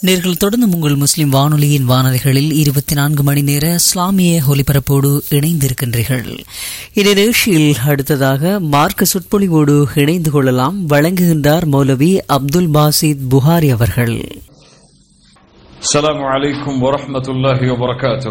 நேர்கள் தொடர்ந்து உங்கள் முஸ்லிம் வானொலியின் வானொலிகளில் இருபத்தி நான்கு மணி நேர இஸ்லாமிய ஒலிபரப்போடு இணைந்திருக்கின்றீர்கள் இந்நிகழ்ச்சியில் அடுத்ததாக மார்க்க சொற்பொழிவோடு இணைந்து கொள்ளலாம் வழங்குகின்றார் மௌலவி அப்துல் பாசித் புகாரி அவர்கள் السلام عليكم ورحمة الله وبركاته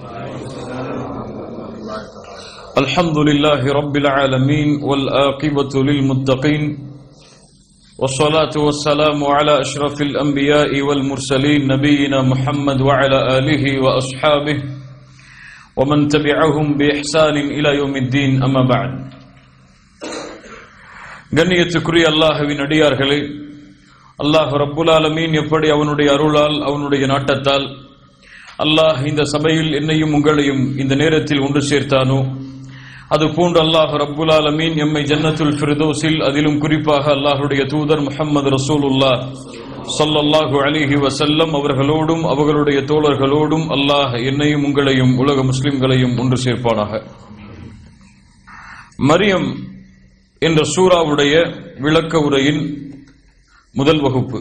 الحمد لله رب العالمين والآقبة للمتقين والصلاة والسلام على أشرف الأنبياء والمرسلين نبينا محمد وعلى آله وأصحابه ومن تبعهم بإحسان إلى يوم الدين أما بعد கண்ணியத்துக்குரிய அல்லாஹுவின் அடியார்களே அல்லாஹ் ரப்புல் ஆலமீன் எப்படி அவனுடைய அருளால் அவனுடைய நாட்டத்தால் அல்லாஹ் இந்த சபையில் என்னையும் உங்களையும் இந்த நேரத்தில் ஒன்று சேர்த்தானோ அது போன்று அல்லாஹ் ரப்புல் ஆலமீன் எம்மை ஜன்னத்துல் ஃபிர்தோஸில் அதிலும் குறிப்பாக அல்லாஹுடைய தூதர் முஹம்மது ரசூலுல்லா ஸல்லல்லாஹு அலைஹி வஸல்லம் அவர்களோடும் அவர்களுடைய தோழர்களோடும் அல்லாஹ் என்னையும் உங்களையும் உலக முஸ்லிம்களையும் ஒன்று சேர்ப்பானாக மரியம் என்ற சூராவுடைய விளக்க உரையின் முதல் வகுப்பு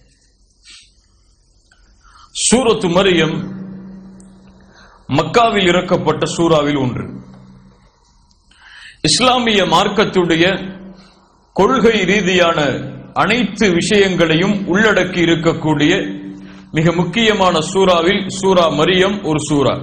சூரத்து மரியம் மக்காவில் இறக்கப்பட்ட சூறாவில் ஒன்று இஸ்லாமிய மார்க்கத்துடைய கொள்கை ரீதியான அனைத்து விஷயங்களையும் உள்ளடக்கி இருக்கக்கூடிய மிக முக்கியமான சூறாவில் சூரா மரியம் ஒரு சூறா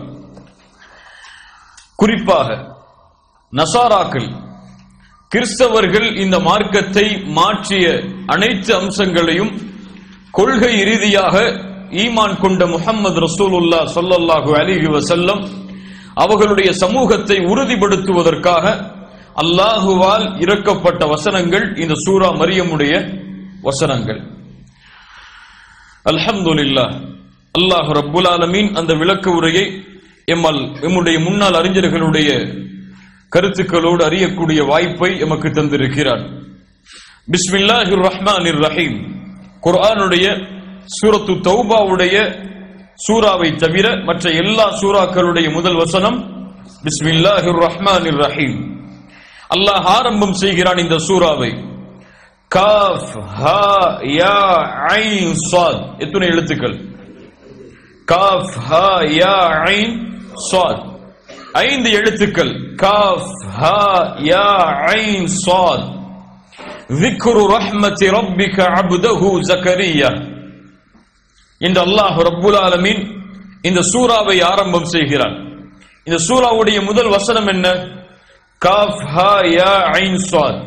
குறிப்பாக நசாராக்கள் கிறிஸ்தவர்கள் இந்த மார்க்கத்தை மாற்றிய அனைத்து அம்சங்களையும் கொள்கை ரீதியாக ஈமான் கொண்ட முகமது ரசூலுல்லா சொல்லல்லாஹு அலிஹி வசல்லம் அவர்களுடைய சமூகத்தை உறுதிப்படுத்துவதற்காக அல்லாஹுவால் இறக்கப்பட்ட வசனங்கள் இந்த சூரா மரியமுடைய வசனங்கள் அல்ஹம்துலில்லா அல்லாஹ் ரப்புல் ஆலமீன் அந்த விளக்க உரையை எம்மால் எம்முடைய முன்னாள் அறிஞர்களுடைய கருத்துக்களோடு அறியக்கூடிய வாய்ப்பை எமக்கு தந்திருக்கிறார் பிஸ்மில்லாஹிர் ரஹ்மானிர் ரஹீம் குர்ஆனுடைய சூரத்து தௌபாவுடைய சூராவை தவிர மற்ற எல்லா சூறாக்களுடைய முதல் வசனம் பிஸ்மில்லாஹிர் ரஹ்மானிர் ரஹீம் அல்லாஹ் ஆரம்பம் செய்கிறான் இந்த சூறாவை காஃப் ஹா யா ஐன் சாத் எத்தனை எழுத்துக்கள் காஃப் ஹா யா ஐன் சாத் ஐந்து எழுத்துக்கள் காஃப் ஹா யா ஐன் சாத் ذكر رحمة ربك عبده زكريا இந்த அல்லாஹ் ரப்புல் ஆலமீன் இந்த சூறாவை ஆரம்பம் செய்கிறான் இந்த சூறாவுடைய முதல் வசனம் என்ன காஃப் ஹா யா ஐன் சாத்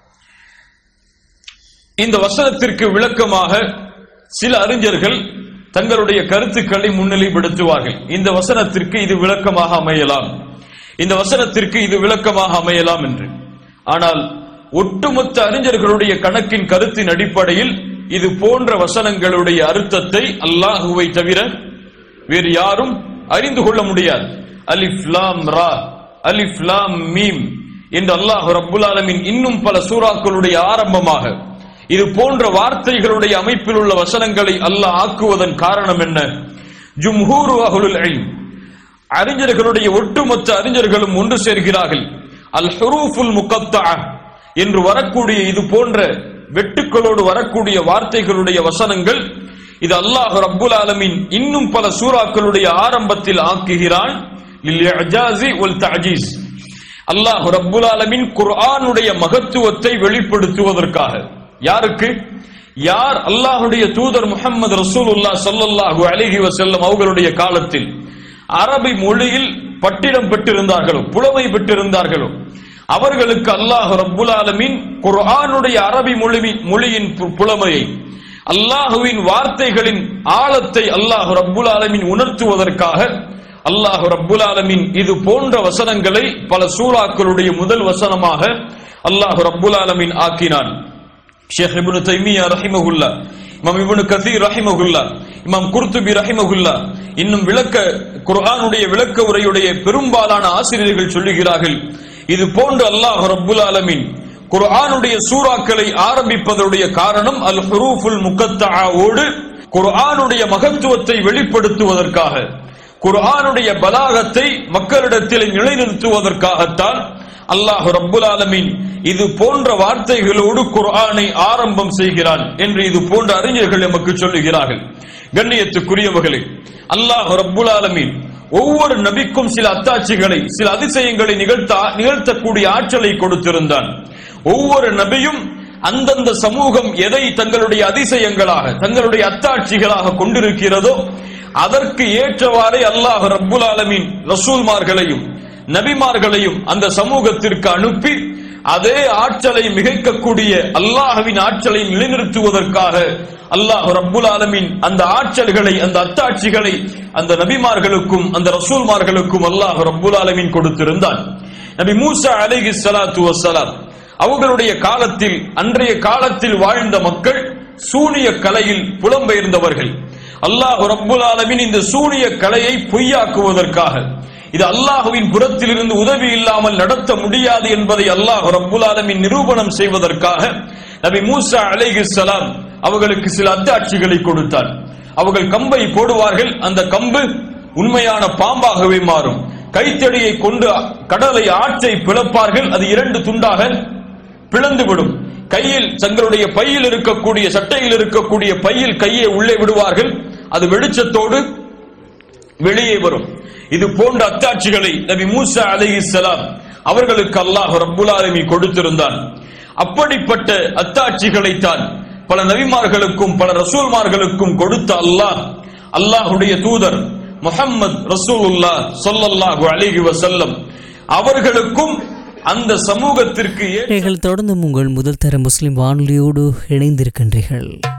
இந்த வசனத்திற்கு விளக்கமாக சில அறிஞர்கள் தங்களுடைய கருத்துக்களை முன்னிலைப்படுத்துவார்கள் இந்த வசனத்திற்கு இது விளக்கமாக அமையலாம் இந்த வசனத்திற்கு இது விளக்கமாக அமையலாம் என்று ஆனால் ஒட்டுமொத்த அறிஞர்களுடைய கணக்கின் கருத்தின் அடிப்படையில் இது போன்ற வசனங்களுடைய அர்த்தத்தை அல்லாஹுவை தவிர வேறு யாரும் அறிந்து கொள்ள முடியாது அலிஃப் லாம் ரா அலிஃப் லாம் மீம் என்று அல்லாஹ் ரப்புல் ஆலமின் இன்னும் பல சூறாக்களுடைய ஆரம்பமாக இது போன்ற வார்த்தைகளுடைய அமைப்பில் உள்ள வசனங்களை அல்லாஹ் ஆக்குவதன் காரணம் என்ன ஜும்ஹூரு அஹுலுல் இல்ம் அறிஞர்களுடைய ஒட்டுமொத்த அறிஞர்களும் ஒன்று சேர்கிறார்கள் அல் ஹுரூஃபுல் முகத்தா என்று வரக்கூடிய இது போன்ற வெட்டுக்களோடு வரக்கூடிய வார்த்தைகளுடைய வசனங்கள் இது அல்லாஹ் ரப்புல் ஆலமின் இன்னும் பல சூறாக்களுடைய ஆரம்பத்தில் ஆக்குகிறான் அல்லாஹ் ரப்புல் ஆலமின் குர்ஆனுடைய மகத்துவத்தை வெளிப்படுத்துவதற்காக யாருக்கு யார் அல்லாஹுடைய தூதர் முகமது ரசூலுல்லா சொல்லல்லாஹு அலிஹி வசல்லம் அவர்களுடைய காலத்தில் அரபி மொழியில் பட்டிடம் பெற்றிருந்தார்களோ புலமை பெற்றிருந்தார்களோ அவர்களுக்கு அல்லாஹ் ரப்புல் ஆலமின் குர்ஆனுடைய அரபி மொழி மொழியின் புலமையை அல்லாஹுவின் வார்த்தைகளின் ஆழத்தை அல்லாஹ் ரப்புல் ஆலமின் உணர்த்துவதற்காக அல்லாஹ் ரப்புல் ஆலமின் இது போன்ற வசனங்களை பல சூறாக்களுடைய முதல் வசனமாக அல்லாஹ் ரப்புல் ஆலமின் ஆக்கினான் ஷேக் இப்னு தைமியா ரஹிமஹுல்லா இமாம் இப்னு கசீர் ரஹிமஹுல்லா இமாம் குர்துபி ரஹிமஹுல்லா இன்னும் விளக்க குர்ஆனுடைய விளக்க உரையுடைய பெரும்பாலான ஆசிரியர்கள் சொல்லுகிறார்கள் இது போன்று அல்லாஹ் ரப்புல் ஆலமின் குர்ஆனுடைய சூறாக்களை ஆரம்பிப்பதனுடைய காரணம் அல் ஹுரூஃபுல் முகத்தாவோடு குர்ஆனுடைய மகத்துவத்தை வெளிப்படுத்துவதற்காக குர்ஆனுடைய பலாகத்தை மக்களிடத்தில் நிலைநிறுத்துவதற்காகத்தான் அல்லாஹ் ரப்புல் ஆலமீன் இது போன்ற வார்த்தைகளோடு குர்ஆனை ஆரம்பம் செய்கிறான் என்று இது போன்ற அறிஞர்கள் நமக்கு சொல்லுகிறார்கள் கண்ணியத்துக்குரியவர்களே அல்லாஹ் ரப்புல் ஆலமீன் ஒவ்வொரு நபிக்கும் சில அத்தாட்சிகளை சில அதிசயங்களை நிகழ்த்தா நிகழ்த்தக்கூடிய ஆற்றலை கொடுத்திருந்தான் ஒவ்வொரு நபியும் அந்தந்த சமூகம் எதை தங்களுடைய அதிசயங்களாக தங்களுடைய அத்தாட்சிகளாக கொண்டிருக்கிறதோ அதற்கு ஏற்றவாறே அல்லாஹ் ரப்புல் ஆலமீன் ரசூல்மார்களையும் நபிமார்களையும் அந்த சமூகத்திற்கு அனுப்பி அதே ஆற்றலை மிகைக்கக்கூடிய அல்லாஹ்வின் ஆற்றலை நிலைநிறுத்துவதற்காக அல்லாஹ் ரப்புல் ஆலமீன் அந்த ஆற்றல்களை அந்த அத்தாட்சிகளை அந்த நபிமார்களுக்கும் அந்த ரசூல்மார்களுக்கும் அல்லாஹ் ரப்புல் ஆலமீன் கொடுத்திருந்தான் நபி மூசா அலைஹி ஸலாத்து வஸ்ஸலாம் அவர்களுடைய காலத்தில் அன்றைய காலத்தில் வாழ்ந்த மக்கள் சூனிய கலையில் புலம்பெயர்ந்தவர்கள் அல்லாஹ் ரப்புல் ஆலமீன் இந்த சூனிய கலையை பொய்யாக்குவதற்காக இது அல்லாஹுவின் புறத்திலிருந்து உதவி இல்லாமல் நடத்த முடியாது என்பதை அல்லாஹ் ரப்புல் ஆலமீன் நிரூபணம் செய்வதற்காக நபி மூசா அலைஹிஸ்ஸலாம் அவர்களுக்கு சில அத்தாட்சிகளை கொடுத்தார் அவர்கள் கம்பை போடுவார்கள் அந்த கம்பு உண்மையான பாம்பாகவே மாறும் கைத்தடியை கொண்டு கடலை ஆற்றை பிளப்பார்கள் அது இரண்டு துண்டாக பிளந்துவிடும் கையில் தங்களுடைய பையில் இருக்கக்கூடிய சட்டையில் இருக்கக்கூடிய பையில் கையை உள்ளே விடுவார்கள் அது வெளிச்சத்தோடு வெளியே வரும் இது போன்ற அத்தாட்சிகளை நபி மூசா அலைஹிஸ்ஸலாம் அவர்களுக்கு அல்லாஹ் ரப்புல் ஆலமீன் கொடுத்திருந்தான் அப்படிப்பட்ட அத்தாட்சிகளை தான் பல நபிமார்களுக்கும் பல ரசூல்மார்களுக்கும் கொடுத்த அல்லாஹ் அல்லாஹுடைய தூதர் முஹம்மது ரசூலுல்லாஹ் ஸல்லல்லாஹு அலைஹி வஸல்லம் அவர்களுக்கும் அந்த சமூகத்திற்கு ஏற்ற நீங்கள் தொடர்ந்தும் உங்கள் முதல் தர முஸ்லிம் வானொலியோடு இணைந்திருக்கின்றீர்கள்